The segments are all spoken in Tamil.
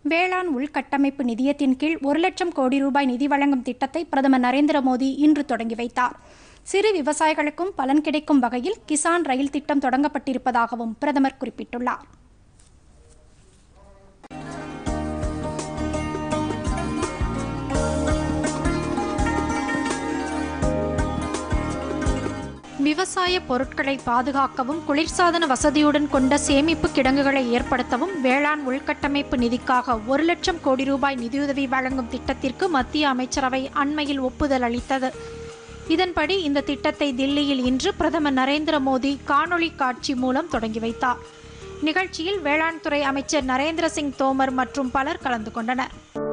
வேளாண் உள்கட்டமைப்பு நிதியத்தின் கீழ் ஒரு லட்சம் கோடி ரூபாய் நிதி வழங்கும் திட்டத்தை பிரதமர் நரேந்திர மோடி இன்று தொடங்கி வைத்தார் சிறு விவசாயிகளுக்கும் பலன் கிடைக்கும் வகையில் கிசான் ரயில் திட்டம் தொடங்கப்பட்டிருப்பதாகவும் பிரதமர் குறிப்பிட்டுள்ளார் விவசாய பொருட்களை பாதுகாக்கவும் குளிர்சாதன வசதியுடன் கொண்ட சேமிப்பு கிடங்குகளை ஏற்படுத்தவும் வேளாண் உள்கட்டமைப்பு நிதிக்காக ஒரு லட்சம் கோடி ரூபாய் நிதியுதவி வழங்கும் திட்டத்திற்கு மத்திய அமைச்சரவை அண்மையில் ஒப்புதல் அளித்தது இதன்படி இந்த திட்டத்தை தில்லியில் இன்று பிரதமர் நரேந்திர மோடி காணொளி காட்சி மூலம் தொடங்கி வைத்தார் நிகழ்ச்சியில் வேளாண் துறை அமைச்சர் நரேந்திர சிங் தோமர் மற்றும் பலர் கலந்து கொண்டனர்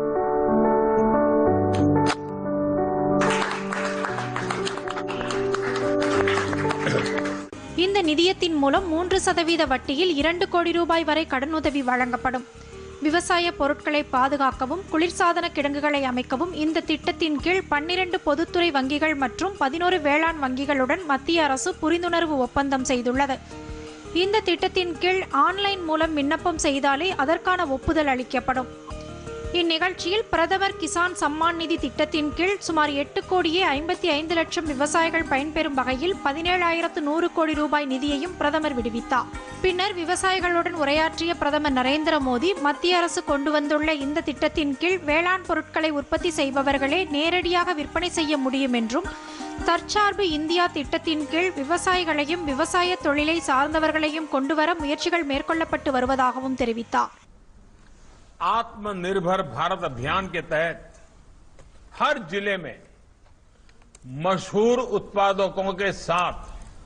இந்த நிதியத்தின் மூலம் மூன்று சதவீத வட்டியில் இரண்டு கோடி ரூபாய் வரை கடனுதவி வழங்கப்படும் விவசாய பொருட்களை பாதுகாக்கவும் குளிர்சாதன கிடங்குகளை அமைக்கவும் இந்த திட்டத்தின் கீழ் பன்னிரண்டு பொதுத்துறை வங்கிகள் மற்றும் பதினோரு வேளாண் வங்கிகளுடன் மத்திய அரசு புரிந்துணர்வு ஒப்பந்தம் செய்துள்ளது இந்த திட்டத்தின் கீழ் ஆன்லைன் மூலம் விண்ணப்பம் செய்தாலே அதற்கான ஒப்புதல் அளிக்கப்படும் இந்நிகழ்ச்சியில் பிரதமர் கிசான் சம்மான் நிதி திட்டத்தின் கீழ் சுமார் எட்டு கோடியே ஐம்பத்தி ஐந்து லட்சம் விவசாயிகள் பயன்பெறும் வகையில் பதினேழாயிரத்து நூறு கோடி ரூபாய் நிதியையும் பிரதமர் விடுவித்தார் பின்னர் விவசாயிகளுடன் உரையாற்றிய பிரதமர் நரேந்திர மோடி மத்திய அரசு கொண்டு வந்துள்ள இந்த திட்டத்தின் கீழ் வேளாண் பொருட்களை உற்பத்தி செய்பவர்களே நேரடியாக விற்பனை செய்ய முடியும் என்றும் தற்சார்பு இந்தியா திட்டத்தின் கீழ் விவசாயிகளையும் விவசாய தொழிலை சார்ந்தவர்களையும் கொண்டுவர முயற்சிகள் மேற்கொள்ளப்பட்டு வருவதாகவும் தெரிவித்தார் आत्मनिर्भर भारत अभियान के तहत हर जिले में मशहूर उत्पादकों के साथ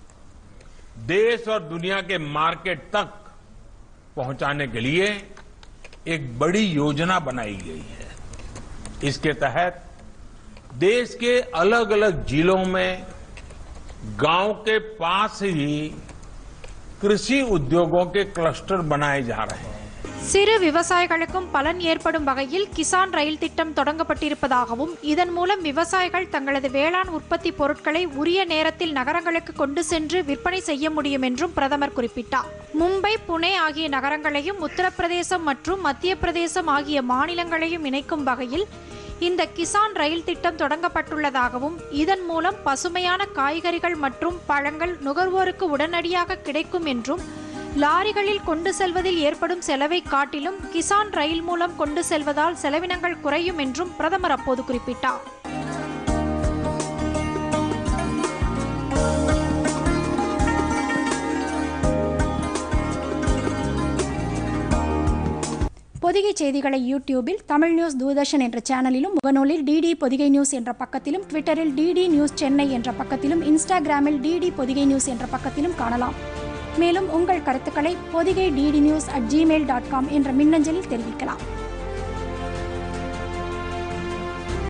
देश और दुनिया के मार्केट तक पहुंचाने के लिए एक बड़ी योजना बनाई गई है इसके तहत देश के अलग अलग जिलों में गांव के पास ही कृषि उद्योगों के क्लस्टर बनाए जा रहे हैं சிறு விவசாயிகளுக்கும் பலன் ஏற்படும் வகையில் கிசான் ரயில் திட்டம் தொடங்கப்பட்டிருப்பதாகவும் இதன் மூலம் விவசாயிகள் தங்களது வேளாண் உற்பத்தி பொருட்களை உரிய நேரத்தில் நகரங்களுக்கு கொண்டு சென்று விற்பனை செய்ய முடியும் என்றும் பிரதமர் குறிப்பிட்டார் மும்பை புனே ஆகிய நகரங்களையும் உத்தரப்பிரதேசம் மற்றும் மத்திய பிரதேசம் ஆகிய மாநிலங்களையும் இணைக்கும் வகையில் இந்த கிசான் ரயில் திட்டம் தொடங்கப்பட்டுள்ளதாகவும் இதன் மூலம் பசுமையான காய்கறிகள் மற்றும் பழங்கள் நுகர்வோருக்கு உடனடியாக கிடைக்கும் என்றும் லாரிகளில் கொண்டு செல்வதில் ஏற்படும் செலவை காட்டிலும் கிசான் ரயில் மூலம் கொண்டு செல்வதால் செலவினங்கள் குறையும் என்றும் பிரதமர் அப்போது குறிப்பிட்டார் பொதிகை செய்திகளை யூடியூபில் தமிழ் நியூஸ் தூர்தர்ஷன் என்ற சேனலிலும் முகநூலில் டிடி பொதிகை நியூஸ் என்ற பக்கத்திலும் ட்விட்டரில் டிடி நியூஸ் சென்னை என்ற பக்கத்திலும் இன்ஸ்டாகிராமில் டிடி பொதிகை நியூஸ் என்ற பக்கத்திலும் காணலாம் மேலும் உங்கள் கருத்துக்களை Podhigai DD news at Gmail dot com என்ற மின்னஞ்சலில் தெரிவிக்கலாம்